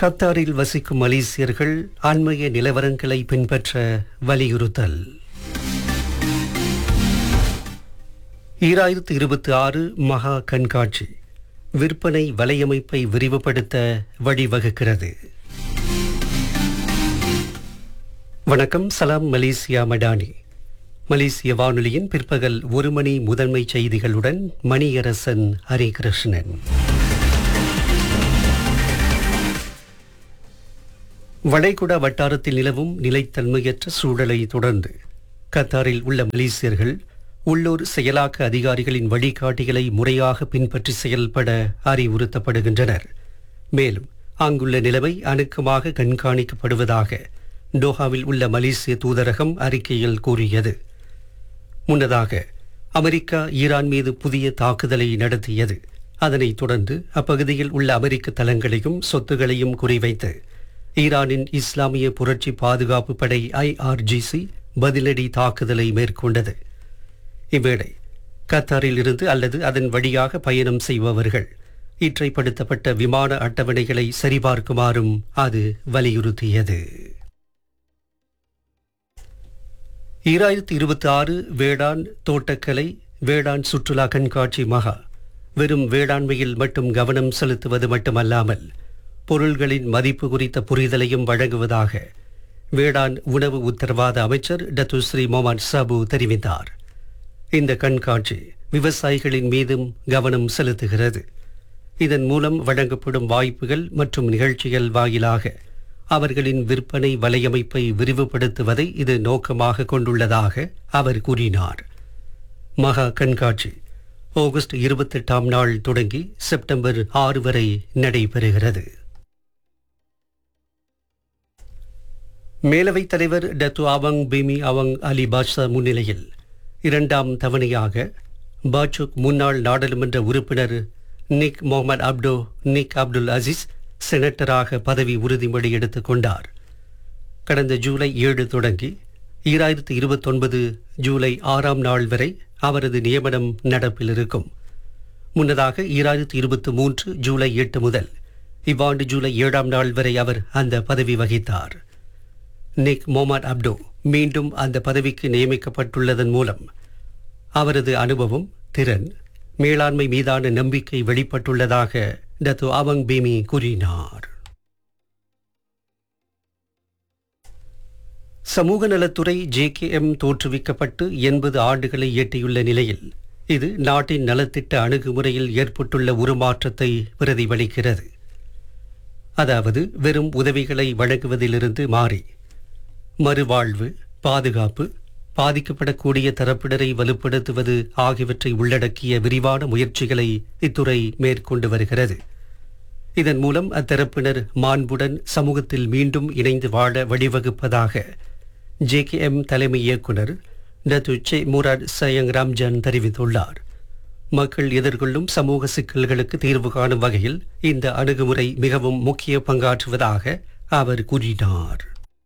கத்தாரில் வசிக்கும் மலேசியர்கள் அண்மைய நிலவரங்களை பின்பற்ற வலியுறுத்தல் ஈராயிரத்து இருபத்தி ஆறு மகா கண்காட்சி விற்பனை வலையமைப்பை விரிவுபடுத்த வழிவகுக்கிறது வணக்கம் சலாம் மலேசியா மடானி மலேசிய வானொலியின் பிற்பகல் ஒரு மணி முதன்மை செய்திகளுடன் மணியரசன் ஹரிகிருஷ்ணன் வளைகுடா வட்டாரத்தில் நிலவும் நிலைத்தன்மையற்ற சூழலை தொடர்ந்து கத்தாரில் உள்ள மலேசியர்கள் உள்ளூர் செயலாக்க அதிகாரிகளின் வழிகாட்டிகளை முறையாக பின்பற்றி செயல்பட அறிவுறுத்தப்படுகின்றனர் மேலும் அங்குள்ள நிலைமை அணுக்கமாக கண்காணிக்கப்படுவதாக டோஹாவில் உள்ள மலேசிய தூதரகம் அறிக்கையில் கூறியது முன்னதாக அமெரிக்கா ஈரான் மீது புதிய தாக்குதலை நடத்தியது அதனைத் தொடர்ந்து அப்பகுதியில் உள்ள அமெரிக்க தளங்களையும் சொத்துகளையும் குறிவைத்து ஈரானின் இஸ்லாமிய புரட்சி பாதுகாப்பு படை ஐஆர்ஜிசி பதிலடி தாக்குதலை மேற்கொண்டது இவ்வேளை கத்தாரில் இருந்து அல்லது அதன் வழியாக பயணம் செய்பவர்கள் இற்றைப்படுத்தப்பட்ட விமான அட்டவணைகளை சரிபார்க்குமாறும் அது வலியுறுத்தியது ஈராயிரத்தி இருபத்தி ஆறு வேளாண் தோட்டக்கலை வேளாண் சுற்றுலா கண்காட்சி மகா வெறும் வேளாண்மையில் மட்டும் கவனம் செலுத்துவது மட்டுமல்லாமல் பொருள்களின் மதிப்பு குறித்த புரிதலையும் வழங்குவதாக வேளாண் உணவு உத்தரவாத அமைச்சர் டத்துஸ்ரீ மொஹமட் சாபு தெரிவித்தார் இந்த கண்காட்சி விவசாயிகளின் மீதும் கவனம் செலுத்துகிறது இதன் மூலம் வழங்கப்படும் வாய்ப்புகள் மற்றும் நிகழ்ச்சிகள் வாயிலாக அவர்களின் விற்பனை வலையமைப்பை விரிவுபடுத்துவதை இது நோக்கமாக கொண்டுள்ளதாக அவர் கூறினார் மகா கண்காட்சி ஆகஸ்ட் இருபத்தெட்டாம் நாள் தொடங்கி செப்டம்பர் ஆறு வரை நடைபெறுகிறது மேலவைத் தலைவர் டத்து அவங் பிமி அவங் அலி பாட்ஷா முன்னிலையில் இரண்டாம் தவணையாக பாச்சுக் முன்னாள் நாடாளுமன்ற உறுப்பினர் Nik Mohamad Abduh Nik Abdul Aziz செனட்டராக பதவி உறுதிமொழி எடுத்துக் கொண்டார் கடந்த ஜூலை ஏழு தொடங்கி ஈராயிரத்தி இருபத்தொன்பது ஜூலை ஆறாம் நாள் வரை அவரது நியமனம் நடப்பில் இருக்கும் முன்னதாக ஈராயிரத்தி இருபத்தி மூன்று ஜூலை எட்டு முதல் இவ்வாண்டு ஜூலை ஏழாம் நாள் வரை அவர் அந்த பதவி வகித்தார் நிக் மொஹமட் அப்டோ மீண்டும் அந்த பதவிக்கு நியமிக்கப்பட்டுள்ளதன் மூலம் அவரது அனுபவம் திறன் மேலாண்மை மீதான நம்பிக்கை வெளிப்பட்டுள்ளதாக டத்து அவங் பீமி கூறினார் சமூக நலத்துறை ஜேகேஎம் தோற்றுவிக்கப்பட்டு எண்பது ஆண்டுகளை எட்டியுள்ள நிலையில் இது நாட்டின் நலத்திட்ட அணுகுமுறையில் ஏற்பட்டுள்ள உருமாற்றத்தை பிரதிபலிக்கிறது அதாவது வெறும் உதவிகளை வழங்குவதிலிருந்து மாறி மறுவாழ்வு பாதுகாப்பு பாதிக்கப்படக்கூடிய தரப்பினரை வலுப்படுத்துவது ஆகியவற்றை உள்ளடக்கிய விரிவான முயற்சிகளை இத்துறை மேற்கொண்டு வருகிறது இதன் மூலம் அத்தரப்பினர் மாண்புடன் சமூகத்தில் மீண்டும் இணைந்து வாழ வழிவகுப்பதாக ஜேகேஎம் தலைமை இயக்குனர் டத்து சே முராட் சயங் ராம்ஜான் தெரிவித்துள்ளார் மக்கள் எதிர்கொள்ளும் சமூக சிக்கல்களுக்கு தீர்வு காணும் வகையில் இந்த அணுகுமுறை மிகவும் முக்கிய பங்காற்றுவதாக அவர் கூறினார்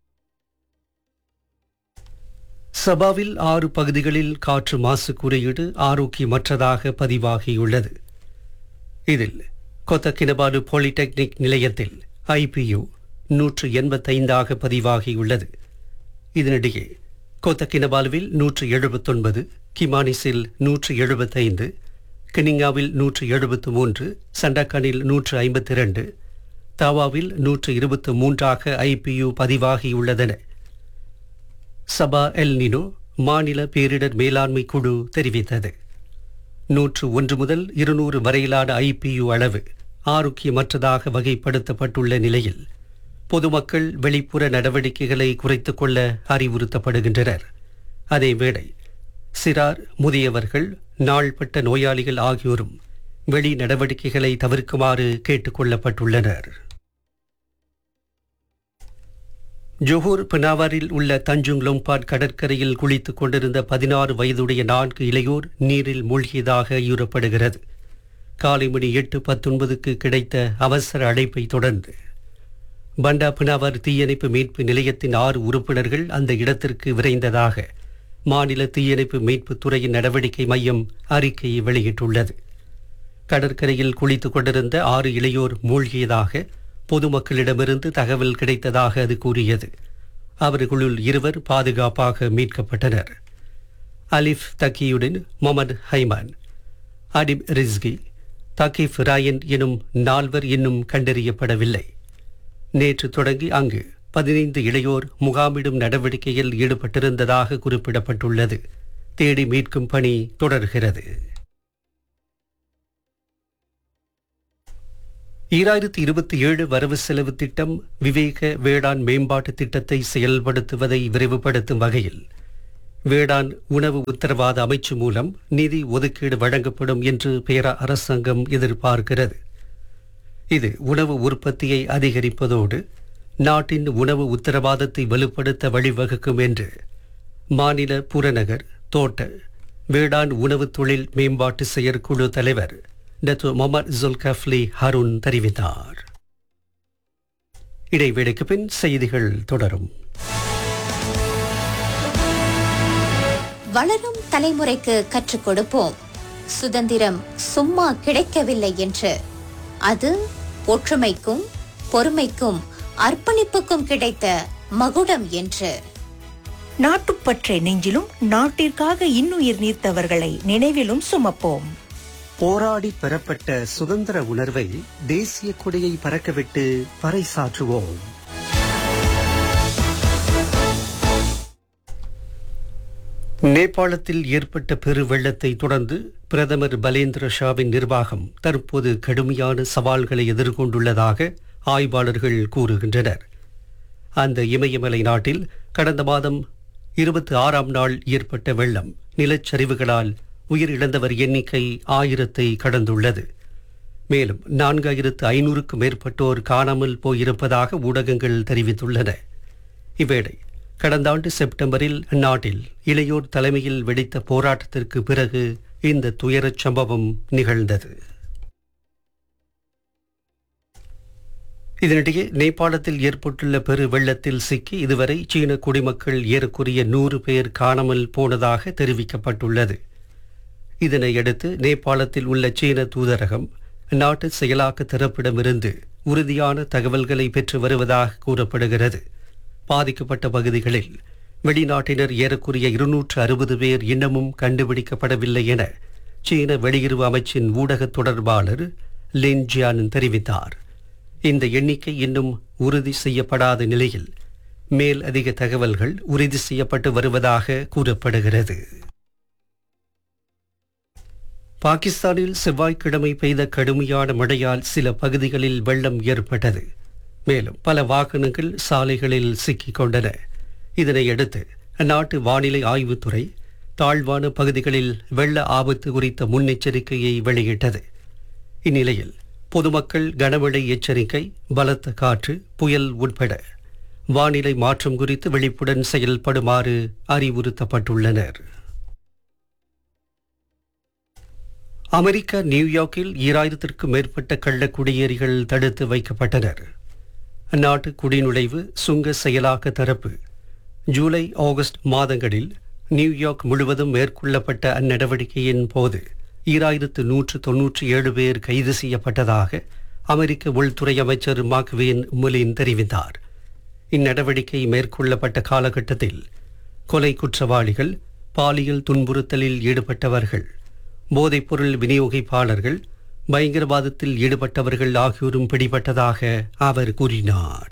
சபாவில் ஆறு பகுதிகளில் காற்று மாசு குறியீடு ஆரோக்கியமற்றதாக பதிவாகியுள்ளது இதில் கொத்தக்கினபாடு பாலிடெக்னிக் நிலையத்தில் ஐபியு நூற்று எண்பத்தைந்தாக பதிவாகியுள்ளது இதனிடையே கொத்தக்கினபாலுவில் நூற்று எழுபத்தொன்பது கிமானிஸில் நூற்று எழுபத்தைந்து கினிங்காவில் நூற்று எழுபத்து மூன்று சண்டக்கானில் நூற்று ஐம்பத்தி இரண்டு தாவாவில் நூற்று இருபத்து மூன்றாக ஐபியு பதிவாகியுள்ளதென சபா எல் நினோ மாநில பேரிடர் மேலாண்மை குழு தெரிவித்தது நூற்று ஒன்று முதல் இருநூறு வரையிலான ஐபியு அளவு ஆரோக்கியமற்றதாக வகைப்படுத்தப்பட்டுள்ள நிலையில் பொதுமக்கள் வெளிப்புற நடவடிக்கைகளை குறைத்துக் கொள்ள அறிவுறுத்தப்படுகின்றனர் அதேவேளை சிறார் முதியவர்கள் நாள்பட்ட நோயாளிகள் ஆகியோரும் வெளி நடவடிக்கைகளை தவிர்க்குமாறு கேட்டுக் கொள்ளப்பட்டுள்ளனர் ஜொஹூர் பினாவாரில் உள்ள தஞ்சுங் லொம்பாட் கடற்கரையில் குளித்துக் கொண்டிருந்த பதினாறு வயதுடைய நான்கு இளையோர் நீரில் மூழ்கியதாக கூறப்படுகிறது காலை மணி எட்டு பத்தொன்பதுக்கு கிடைத்த அவசர அழைப்பை தொடர்ந்து பண்டா பினாவார் தீயணைப்பு மீட்பு நிலையத்தின் ஆறு உறுப்பினர்கள் அந்த இடத்திற்கு விரைந்ததாக மாநில தீயணைப்பு மீட்புத் துறையின் நடவடிக்கை மையம் அறிக்கையை வெளியிட்டுள்ளது கடற்கரையில் குளித்துக் கொண்டிருந்த ஆறு இளையோர் மூழ்கியதாக பொதுமக்களிடமிருந்து தகவல் கிடைத்ததாக அது கூறியது அவர்களுள் இருவர் பாதுகாப்பாக மீட்கப்பட்டனர் அலிஃப் தக்கியுடன் மொமது ஹைமான் அடிப் ரிஸ்கி தகிஃப் ராயன் எனும் நால்வர் இன்னும் கண்டறியப்படவில்லை நேற்று தொடங்கி அங்கு பதினைந்து இளையோர் முகாமிடும் நடவடிக்கையில் ஈடுபட்டிருந்ததாக குறிப்பிடப்பட்டுள்ளது தேடி மீட்கும் பணி தொடர்கிறது ஈராயிரத்தி இருபத்தி ஏழு வரவு செலவு திட்டம் விவேக வேளாண் மேம்பாட்டு திட்டத்தை செயல்படுத்துவதை விரைவுபடுத்தும் வகையில் வேளாண் உணவு உத்தரவாத அமைச்சு மூலம் நிதி ஒதுக்கீடு வழங்கப்படும் என்று பேர அரசாங்கம் எதிர்பார்க்கிறது இது உணவு உற்பத்தியை அதிகரிப்பதோடு நாட்டின் உணவு உத்தரவாதத்தை வலுப்படுத்த வழிவகுக்கும் என்று மாநில புறநகர் தோட்ட வேளாண் உணவு தொழில் மேம்பாட்டு செயற்குழு தலைவர் டத்து மொமர் ஜுல்கஃப்லி ஹருன் தெரிவித்தார் இடைவேளைக்கு பின் செய்திகள் தொடரும் வளரும் தலைமுறைக்கு கற்றுக் கொடுப்போம் சுதந்திரம் சும்மா கிடைக்கவில்லை என்று அது ஒற்றுமைக்கும் பொறுமைக்கும் அர்ப்பணிப்புக்கும் கிடைத்த மகுடம் என்று நாட்டுப்பற்றை நெஞ்சிலும் நாட்டிற்காக இன்னுயிர் நீர்த்தவர்களை நினைவிலும் சுமப்போம் போராடி பெறப்பட்ட சுதந்திர உணர்வை தேசிய கொடியை பறக்கவிட்டு பறைசாற்றுவோம் நேபாளத்தில் ஏற்பட்ட பெருவெள்ளத்தை தொடர்ந்து பிரதமர் பலேந்திர ஷாவின் நிர்வாகம் தற்போது கடுமையான சவால்களை எதிர்கொண்டுள்ளதாக ஆய்வாளர்கள் கூறுகின்றனர் அந்த இமயமலை நாட்டில் கடந்த மாதம் இருபத்தி ஆறாம் நாள் ஏற்பட்ட வெள்ளம் நிலச்சரிவுகளால் உயிரிழந்தவர் எண்ணிக்கை ஆயிரத்தை கடந்துள்ளது மேலும் நான்காயிரத்து ஐநூறுக்கும் மேற்பட்டோர் காணாமல் போயிருப்பதாக ஊடகங்கள் தெரிவித்துள்ளன இவ்வேளை கடந்த ஆண்டு செப்டம்பரில் அந்நாட்டில் இளையோர் தலைமையில் வெடித்த போராட்டத்திற்கு பிறகு இந்த துயரச் சம்பவம் நிகழ்ந்தது இதனிடையே நேபாளத்தில் ஏற்பட்டுள்ள பெரு வெள்ளத்தில் சிக்கி இதுவரை சீன குடிமக்கள் ஏறக்குறைய நூறு பேர் காணாமல் போனதாக தெரிவிக்கப்பட்டுள்ளது இதனையடுத்து நேபாளத்தில் உள்ள சீன தூதரகம் நாட்டு செயலாக்க தரப்பிடமிருந்து உறுதியான தகவல்களை பெற்று வருவதாக கூறப்படுகிறது பாதிக்கப்பட்ட பகுதிகளில் வெளிநாட்டினர் ஏறக்குறைய இருநூற்று அறுபது பேர் இன்னமும் கண்டுபிடிக்கப்படவில்லை என சீன வெளியுறவு அமைச்சின் ஊடக தொடர்பாளர் லின் ஜியான் தெரிவித்தார் இந்த எண்ணிக்கை இன்னும் உறுதி செய்யப்படாத நிலையில் மேல் அதிக தகவல்கள் உறுதி செய்யப்பட்டு வருவதாக கூறப்படுகிறது பாகிஸ்தானில் செவ்வாய்க்கிழமை பெய்த கடுமையான மழையால் சில பகுதிகளில் வெள்ளம் ஏற்பட்டது மேலும் பல வாகனங்கள் சாலைகளில் சிக்கிக் கொண்டன இதனையடுத்து அந்நாட்டு வானிலை ஆய்வுத்துறை தாழ்வான பகுதிகளில் வெள்ள ஆபத்து குறித்த முன்னெச்சரிக்கையை வெளியிட்டது இந்நிலையில் பொதுமக்கள் கனமழை எச்சரிக்கை பலத்த காற்று புயல் உட்பட வானிலை மாற்றம் குறித்து விழிப்புடன் செயல்படுமாறு அறிவுறுத்தப்பட்டுள்ளனர் அமெரிக்கா நியூயார்க்கில் ஈராயிரத்திற்கும் மேற்பட்ட கள்ள குடியேறிகள் தடுத்து வைக்கப்பட்டனர் அந்நாட்டு குடிநுழைவு சுங்க செயலாக்க தரப்பு ஜூலை ஆகஸ்ட் மாதங்களில் நியூயார்க் முழுவதும் மேற்கொள்ளப்பட்ட அந்நடவடிக்கையின் போது ஈராயிரத்து நூற்று தொன்னூற்றி ஏழு பேர் கைது செய்யப்பட்டதாக அமெரிக்க உள்துறை அமைச்சர் மாக்வேன் முலின் தெரிவித்தார் இந்நடவடிக்கை மேற்கொள்ளப்பட்ட காலகட்டத்தில் கொலை குற்றவாளிகள் பாலியல் துன்புறுத்தலில் ஈடுபட்டவர்கள் போதைப்பொருள் விநியோகிப்பாளர்கள் பயங்கரவாதத்தில் ஈடுபட்டவர்கள் ஆகியோரும் பிடிபட்டதாக அவர் கூறினார்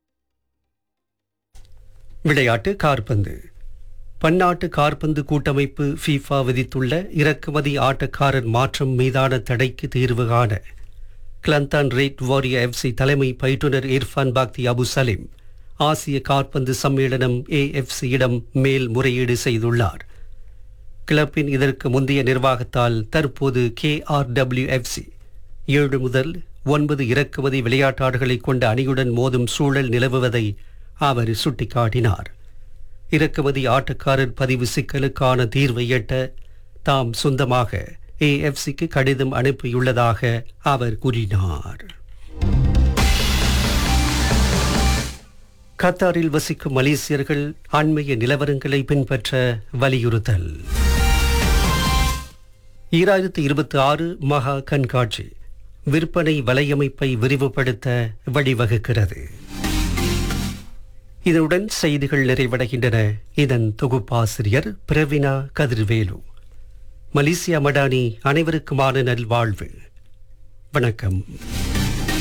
விளையாட்டு கார்பந்து பன்னாட்டு கார்பந்து கூட்டமைப்பு ஃபீஃபா விதித்துள்ள இறக்குமதி ஆட்டக்காரர் மாற்றம் மீதான தடைக்கு தீர்வு காண கிளந்தான் ரேட் வாரிய எஃப்சி தலைமை பயிற்றுனர் இர்ஃபான் பாக்தி அபு சலீம் ஆசிய கார்பந்து சம்மேளனம் ஏஎஃப்சியிடம் மேல் முறையீடு செய்துள்ளார் கிளப்பின் இதற்கு முந்தைய நிர்வாகத்தால் தற்போது கேஆர்டபிள்யூஎஃப்சி ஏழு முதல் ஒன்பது இறக்குமதி விளையாட்டாளர்களை கொண்ட அணியுடன் மோதும் சூழல் நிலவுவதை அவர் சுட்டிக்காட்டினார் இறக்குமதி ஆட்டக்காரர் பதிவு சிக்கலுக்கான தீர்வை எட்ட தாம் சொந்தமாக ஏஎஃப்சிக்கு கடிதம் அனுப்பியுள்ளதாக அவர் கூறினார் கத்தாரில் வசிக்கும் மலேசியர்கள் ஆன்மீக நிலவரங்களை பின்பற்ற வலியுறுத்தல் ஈராயிரத்தி இருபத்தி ஆறு மகா கண்காட்சி விற்பனை வலையமைப்பை விரிவுபடுத்த வழிவகுக்கிறது இதனுடன் செய்திகள் நிறைவடைகின்றன இதன் தொகுப்பாசிரியர் பிரவினா கதிர்வேலு மலேசியா மடானி அனைவருக்குமான நல்வாழ்வு வணக்கம்